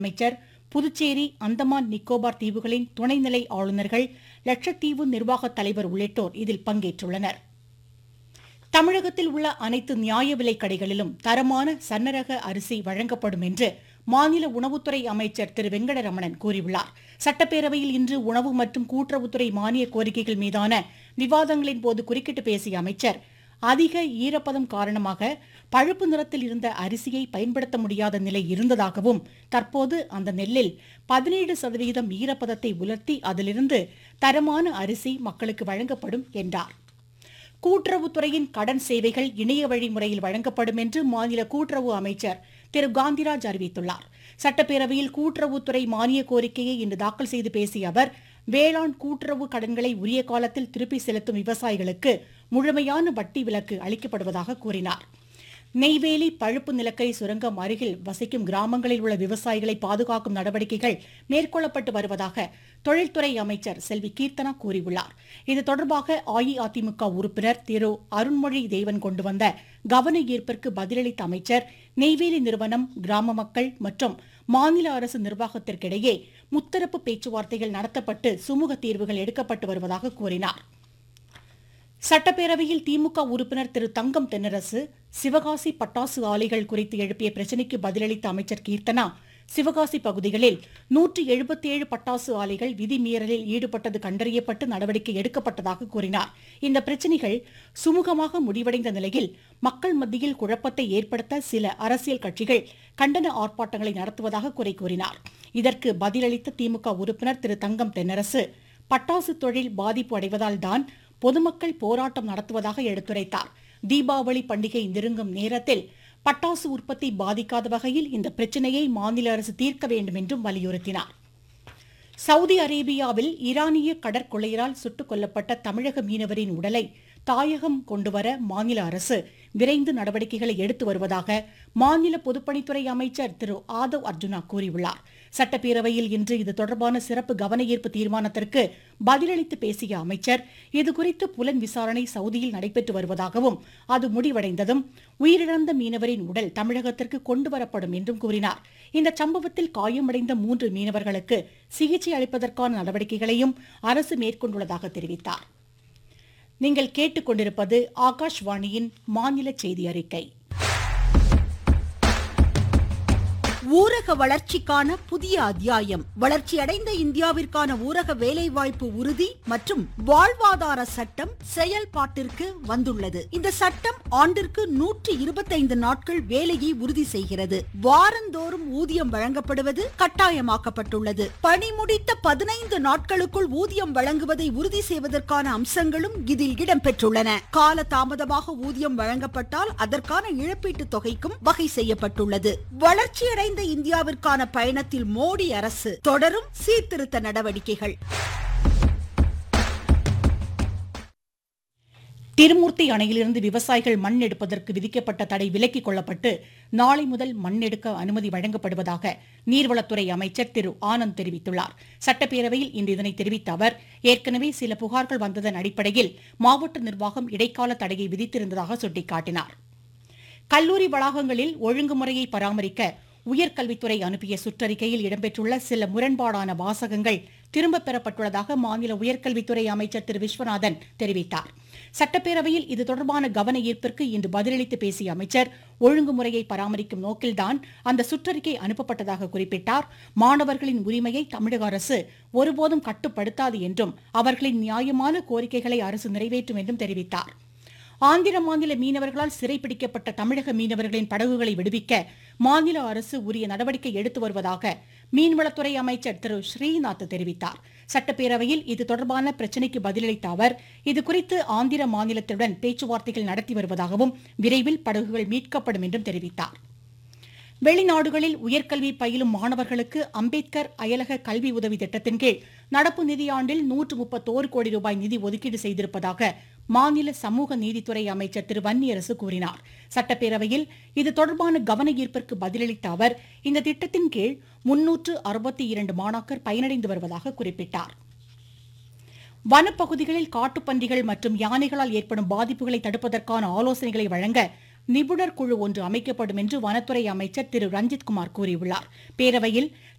அமைச்சர் புதுச்சேரி அந்தமான் நிக்கோபார் தீவுகளின் துணைநிலை ஆளுநர்கள் லட்சத்தீவு நிர்வாகத் தலைவர் உள்ளிட்டோர் இதில் பங்கேற்றுள்ளனர் தமிழகத்தில் உள்ள அனைத்து நியாய விலைக் கடைகளிலும் தரமான சன்னரக அரிசி வழங்கப்படும் என்று மாநில உணவுத்துறை அமைச்சர் திரு வெங்கடரமணன் கூறியுள்ளார் சட்டப்பேரவையில் இன்று உணவு மற்றும் கூட்டுறவுத்துறை மானிய கோரிக்கைகள் மீதான விவாதங்களின் போது குறுக்கிட்டு பேசிய அமைச்சர் அதிக ஈரப்பதம் காரணமாக பழுப்பு நிறத்தில் இருந்த அரிசியை பயன்படுத்த முடியாத நிலை இருந்ததாகவும் தற்போது அந்த நெல்லில் பதினேழு சதவிகிதம் ஈரப்பதத்தை உலர்த்தி அதிலிருந்து தரமான அரிசி மக்களுக்கு வழங்கப்படும் என்றார் கூட்டுறவுத்துறையின் கடன் சேவைகள் இணைய வழி முறையில் வழங்கப்படும் என்று மாநில கூட்டுறவு அமைச்சர் திரு காந்திராஜ் அறிவித்துள்ளார் சட்டப்பேரவையில் கூட்டுறவுத்துறை மானிய கோரிக்கையை இன்று தாக்கல் செய்து பேசிய அவர் வேளாண் கூட்டுறவு கடன்களை உரிய காலத்தில் திருப்பி செலுத்தும் விவசாயிகளுக்கு முழுமையான வட்டி விலக்கு அளிக்கப்படுவதாக கூறினார் நெய்வேலி பழுப்பு நிலக்கரி சுரங்கம் அருகில் வசிக்கும் கிராமங்களில் உள்ள விவசாயிகளை பாதுகாக்கும் நடவடிக்கைகள் மேற்கொள்ளப்பட்டு வருவதாக தொழில்துறை அமைச்சர் செல்வி கீர்த்தனா கூறியுள்ளார் இது தொடர்பாக அஇஅதிமுக உறுப்பினர் திரு அருண்மொழி தேவன் கொண்டு வந்த கவன ஈர்ப்பிற்கு பதிலளித்த அமைச்சர் நெய்வேலி நிறுவனம் கிராம மக்கள் மற்றும் மாநில அரசு நிர்வாகத்திற்கிடையே முத்தரப்பு பேச்சுவார்த்தைகள் நடத்தப்பட்டு சுமூக தீர்வுகள் எடுக்கப்பட்டு வருவதாக கூறினார் சட்டப்பேரவையில் திமுக உறுப்பினர் திரு தங்கம் தென்னரசு சிவகாசி பட்டாசு ஆலைகள் குறித்து எழுப்பிய பிரச்சினைக்கு பதிலளித்த அமைச்சர் கீர்த்தனா சிவகாசி பகுதிகளில் நூற்றி எழுபத்தேழு பட்டாசு ஆலைகள் விதிமீறலில் ஈடுபட்டது கண்டறியப்பட்டு நடவடிக்கை எடுக்கப்பட்டதாக கூறினார் இந்த பிரச்சினைகள் சுமூகமாக முடிவடைந்த நிலையில் மக்கள் மத்தியில் குழப்பத்தை ஏற்படுத்த சில அரசியல் கட்சிகள் கண்டன ஆர்ப்பாட்டங்களை நடத்துவதாக குறை கூறினார் இதற்கு பதிலளித்த திமுக உறுப்பினர் திரு தங்கம் தென்னரசு பட்டாசு தொழில் பாதிப்பு அடைவதால் தான் பொதுமக்கள் போராட்டம் நடத்துவதாக எடுத்துரைத்தார் தீபாவளி பண்டிகை நெருங்கும் நேரத்தில் பட்டாசு உற்பத்தி பாதிக்காத வகையில் இந்த பிரச்சினையை மாநில அரசு தீர்க்க வேண்டும் என்றும் வலியுறுத்தினார் சவுதி அரேபியாவில் ஈரானிய கடற்கொள்ளையரால் சுட்டுக் கொல்லப்பட்ட தமிழக மீனவரின் உடலை தாயகம் கொண்டுவர மாநில அரசு விரைந்து நடவடிக்கைகளை எடுத்து வருவதாக மாநில பொதுப்பணித்துறை அமைச்சர் திரு ஆதவ் அர்ஜுனா கூறியுள்ளார் சட்டப்பேரவையில் இன்று இது தொடர்பான சிறப்பு கவன ஈர்ப்பு தீர்மானத்திற்கு பதிலளித்து பேசிய அமைச்சர் இதுகுறித்து புலன் விசாரணை சவுதியில் நடைபெற்று வருவதாகவும் அது முடிவடைந்ததும் உயிரிழந்த மீனவரின் உடல் தமிழகத்திற்கு கொண்டுவரப்படும் என்றும் கூறினார் இந்த சம்பவத்தில் காயமடைந்த மூன்று மீனவர்களுக்கு சிகிச்சை அளிப்பதற்கான நடவடிக்கைகளையும் அரசு மேற்கொண்டுள்ளதாக தெரிவித்தார் நீங்கள் கேட்டுக்கொண்டிருப்பது ஆகாஷ்வாணியின் மாநில செய்தி அறிக்கை ஊரக வளர்ச்சிக்கான புதிய அத்தியாயம் வளர்ச்சியடைந்த இந்தியாவிற்கான ஊரக வேலைவாய்ப்பு உறுதி மற்றும் வாழ்வாதார சட்டம் செயல்பாட்டிற்கு வந்துள்ளது இந்த சட்டம் ஆண்டிற்கு நூற்றி இருபத்தைந்து நாட்கள் வேலையை உறுதி செய்கிறது வாரந்தோறும் ஊதியம் வழங்கப்படுவது கட்டாயமாக்கப்பட்டுள்ளது பணி முடித்த பதினைந்து நாட்களுக்குள் ஊதியம் வழங்குவதை உறுதி செய்வதற்கான அம்சங்களும் இதில் இடம்பெற்றுள்ளன கால தாமதமாக ஊதியம் வழங்கப்பட்டால் அதற்கான இழப்பீட்டுத் தொகைக்கும் வகை செய்யப்பட்டுள்ளது வளர்ச்சியடைந்த இந்தியாவிற்கான பயணத்தில் மோடி அரசு தொடரும் சீர்திருத்த நடவடிக்கைகள் திருமூர்த்தி அணையிலிருந்து விவசாயிகள் மண் எடுப்பதற்கு விதிக்கப்பட்ட தடை விலக்கிக் கொள்ளப்பட்டு நாளை முதல் மண் எடுக்க அனுமதி வழங்கப்படுவதாக நீர்வளத்துறை அமைச்சர் திரு ஆனந்த் தெரிவித்துள்ளார் சட்டப்பேரவையில் இன்று இதனை தெரிவித்த அவர் ஏற்கனவே சில புகார்கள் வந்ததன் அடிப்படையில் மாவட்ட நிர்வாகம் இடைக்கால தடையை விதித்திருந்ததாக சுட்டிக்காட்டினார் கல்லூரி வளாகங்களில் ஒழுங்குமுறையை பராமரிக்க உயர்கல்வித்துறை அனுப்பிய சுற்றறிக்கையில் இடம்பெற்றுள்ள சில முரண்பாடான வாசகங்கள் திரும்பப் பெறப்பட்டுள்ளதாக மாநில உயர்கல்வித்துறை அமைச்சர் திரு விஸ்வநாதன் தெரிவித்தார் சட்டப்பேரவையில் இது தொடர்பான கவன ஈர்ப்பிற்கு இன்று பதிலளித்து பேசிய அமைச்சர் ஒழுங்குமுறையை பராமரிக்கும் நோக்கில்தான் அந்த சுற்றறிக்கை அனுப்பப்பட்டதாக குறிப்பிட்டார் மாணவர்களின் உரிமையை தமிழக அரசு ஒருபோதும் கட்டுப்படுத்தாது என்றும் அவர்களின் நியாயமான கோரிக்கைகளை அரசு நிறைவேற்றும் என்றும் தெரிவித்தார் ஆந்திர மாநில மீனவர்களால் சிறைப்பிடிக்கப்பட்ட தமிழக மீனவர்களின் படகுகளை விடுவிக்க மாநில அரசு உரிய நடவடிக்கை எடுத்து வருவதாக மீன்வளத்துறை அமைச்சர் திரு ஸ்ரீநாத் தெரிவித்தார் சட்டப்பேரவையில் இது தொடர்பான பிரச்சினைக்கு பதிலளித்த அவர் இதுகுறித்து ஆந்திர மாநிலத்துடன் பேச்சுவார்த்தைகள் நடத்தி வருவதாகவும் விரைவில் படகுகள் மீட்கப்படும் என்றும் தெரிவித்தார் வெளிநாடுகளில் உயர்கல்வி பயிலும் மாணவர்களுக்கு அம்பேத்கர் அயலக கல்வி உதவி திட்டத்தின் கீழ் நடப்பு நிதியாண்டில் நூற்று முப்பத்தோரு கோடி ரூபாய் நிதி ஒதுக்கீடு செய்திருப்பதாக மாநில சமூக நீதித்துறை அமைச்சர் திரு வன்னியரசு கூறினார் சட்டப்பேரவையில் இது தொடர்பான கவன ஈர்ப்பிற்கு பதிலளித்த அவர் இந்த திட்டத்தின் கீழ் முன்னூற்று அறுபத்தி இரண்டு மாணாக்கர் பயனடைந்து வருவதாக குறிப்பிட்டார் வனப்பகுதிகளில் காட்டுப்பன்றிகள் மற்றும் யானைகளால் ஏற்படும் பாதிப்புகளை தடுப்பதற்கான ஆலோசனைகளை வழங்க நிபுணர் குழு ஒன்று அமைக்கப்படும் என்று வனத்துறை அமைச்சர் திரு ரஞ்சித்குமார் கூறியுள்ளார் பேரவையில்